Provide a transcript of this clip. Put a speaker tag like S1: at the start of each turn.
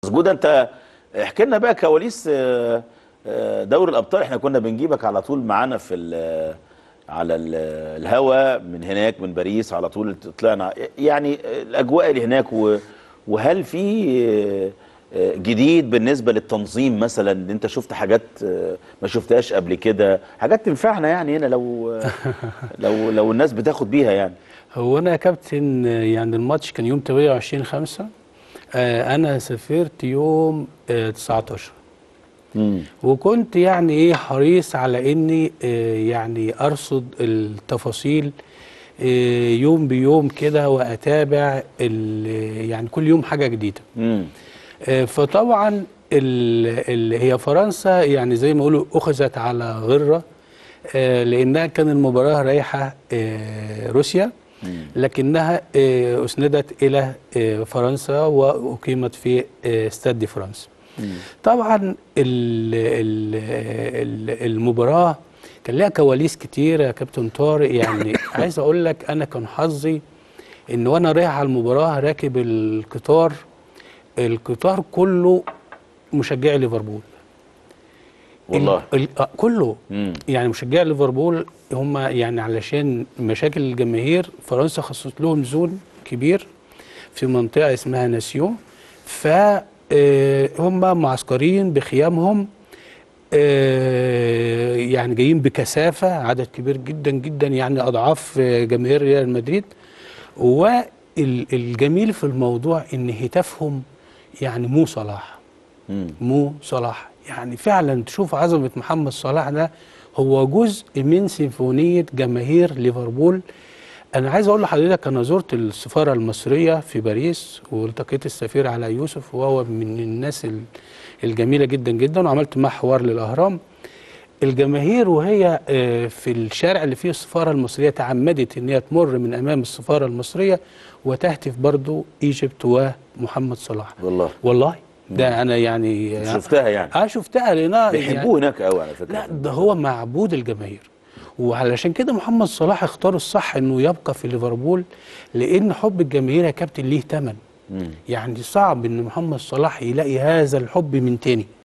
S1: جوده انت احكي لنا بقى كواليس آه، آه، دوري الابطال احنا كنا بنجيبك على طول معانا في ال- على ال- الهوا من هناك من باريس على طول طلعنا يعني الاجواء اللي هناك و- وهل في آه، آه، جديد بالنسبه للتنظيم مثلا ان انت شفت حاجات آه، ما شفتهاش قبل كده حاجات تنفعنا يعني هنا لو آه، لو لو الناس بتاخد بيها يعني
S2: هو انا يا كابتن آه، يعني الماتش كان يوم 28 5 آه انا سافرت يوم آه 19
S1: مم.
S2: وكنت يعني ايه حريص على اني آه يعني ارصد التفاصيل آه يوم بيوم كده واتابع ال- يعني كل يوم حاجه جديده
S1: مم.
S2: آه فطبعا ال- ال- هي فرنسا يعني زي ما يقولوا اخذت على غره آه لانها كان المباراه رايحه آه روسيا لكنها آه اسندت الى آه فرنسا واقيمت في آه استاد دي فرنسا طبعا ال ال ال المباراه كان لها كواليس كتير يا كابتن طارق يعني عايز اقول لك انا كان حظي ان وانا رايح على المباراه راكب القطار القطار كله مشجعي ليفربول
S1: والله
S2: ال- ال- آه، كله
S1: مم.
S2: يعني مشجعي ليفربول هم يعني علشان مشاكل الجماهير فرنسا خصصت لهم زون كبير في منطقه اسمها ناسيون ف آه، هم معسكرين بخيامهم آه، يعني جايين بكثافه عدد كبير جدا جدا يعني اضعاف آه، جماهير ريال مدريد والجميل في الموضوع ان هتافهم يعني مو صلاح
S1: مم.
S2: مو صلاح يعني فعلا تشوف عظمة محمد صلاح ده هو جزء من سيمفونية جماهير ليفربول أنا عايز أقول لحضرتك أنا زرت السفارة المصرية في باريس والتقيت السفير علاء يوسف وهو من الناس ال- الجميلة جدا جدا وعملت معاه حوار للأهرام الجماهير وهي آه، في الشارع اللي فيه السفارة المصرية تعمدت ان هي تمر من امام السفارة المصرية وتهتف برضو ايجيبت ومحمد صلاح
S1: والله
S2: والله ده انا يعني
S1: شفتها يعني
S2: اه شفتها لانها
S1: بيحبوه هناك قوي على فكره
S2: لا ده هو معبود الجماهير وعلشان كده محمد صلاح اختار الصح انه يبقى في ليفربول لان حب الجماهير يا كابتن ليه ثمن
S1: مم.
S2: يعني صعب ان محمد صلاح يلاقي هذا الحب من تاني